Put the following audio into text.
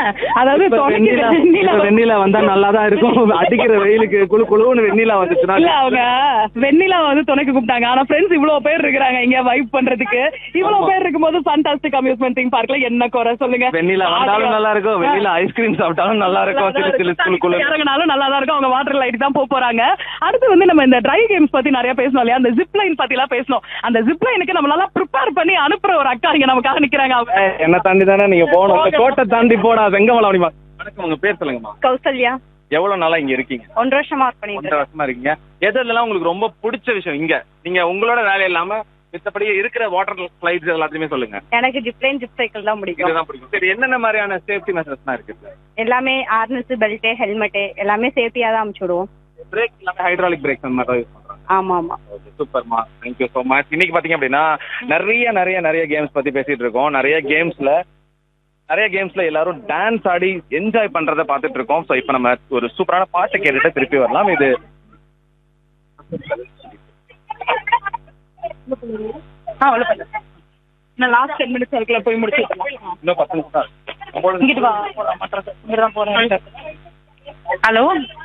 அதாவது இப்ப துணைக்கு வெண்ணிலா வெண்ணிலா இப்ப வெண்ணிலா வந்தா நல்லா தான் இருக்கும் அடிக்கிற வெயிலுக்கு குளு குளுன்னு வெண்ணிலா வந்துச்சுன்னா இல்ல அவங்க வெண்ணிலா வந்து துணைக்கு கூப்பிட்டாங்க ஆனா ஃப்ரெண்ட்ஸ் இவ்வளவு பேர் இருக்கிறாங்க இங்க வைப் பண்றதுக்கு இவ்வளவு பேர் இருக்கும்போது ஃபண்டாஸ்டிக் அம்யூஸ்மெண்ட் தீம் பார்க்ல என்ன குறை சொல்லுங்க வெண்ணிலா வந்தாலும் நல்லா இருக்கும் வெண்ணிலா ஐஸ்கிரீம் சாப்பிட்டாலும் நல்லா இருக்கும் சிலு சிலு குளு குளு இறங்கினாலும் நல்லா தான் இருக்கும் அவங்க வாட்டர் லைட் தான் போக போறாங்க அடுத்து வந்து நம்ம இந்த ட்ரை கேம்ஸ் பத்தி நிறைய பேசணும் இல்லையா அந்த ஜிப் லைன் பத்தி எல்லாம் பேசணும் அந்த ஜிப் லைனுக்கு நம்ம நல்லா ப்ரிப்பேர் பண்ணி அனுப்புற ஒரு அக்கா இங்க நமக்காக நிக்கிறாங்க அவங்க ஏய், என்ன தாண்டி தானே நீங்க போகணும் இந்த கோட்டை தாண்டி போடா வெங்கமலம் அப்படிமா வணக்கம் உங்க பேர் சொல்லுங்கம்மா கௌசல்யா எவ்வளவு நாளா இங்க இருக்கீங்க ஒன்றரை வருஷமா ஒர்க் பண்ணிட்டு ஒன்றரை வருஷமா இருக்கீங்க எதுலாம் உங்களுக்கு ரொம்ப பிடிச்ச விஷயம் இங்க நீங்க உங்களோட வேலை இல்லாம மித்தபடி இருக்கிற வாட்டர் ஸ்லைட்ஸ் எல்லாத்தையுமே சொல்லுங்க இருக்கேன். எனக்கு ஜிப்லைன் ஜிப் சைக்கிள் தான் பிடிக்கும் இதுதான் பிடிக்கும் சரி என்னென்ன மாதிரியான சேஃப்டி மெஷர்ஸ்லாம் இருக்கு எல்லாமே ஆர்னஸ் பெல்ட் ஹெல்மெட் எல்லாமே சேஃப்டியா தான் அமுச்சு விடுவோம் பிரேக் எல்லாமே ஹைட்ராலிக் பிரேக் அந்த மாதிரி தான் யூஸ் பண்றாங்க ஆமா ஆமா ஓகே சூப்பர்மா தேங்க்யூ ஸோ மச் இன்னைக்கு பாத்தீங்க அப்படின்னா நிறைய நிறைய நிறைய கேம்ஸ் பத்தி பேசிட்டு இருக்கோம் நிறைய கேம்ஸ்ல நிறைய கேம்ஸ்ல எல்லாரும் டான்ஸ் ஆடி என்ஜாய் பண்றத பார்த்துட்டு இருக்கோம் ஸோ இப்போ நம்ம ஒரு சூப்பரான பாட்டு கேட்டுட்டு திருப்பி வரலாம் இது ஆ அவ்வளவு பண்ணு. நான் லாஸ்ட் டென் மினிட்ஸ் அதுக்குள்ள போய் முடிச்சிடலாம் இன்னும் பத்து நிமிஷம் தான் இருக்கு. இங்கிட்டு வா போலாம் மற்ற இங்கிட்டு தான் போறேன் ஹலோ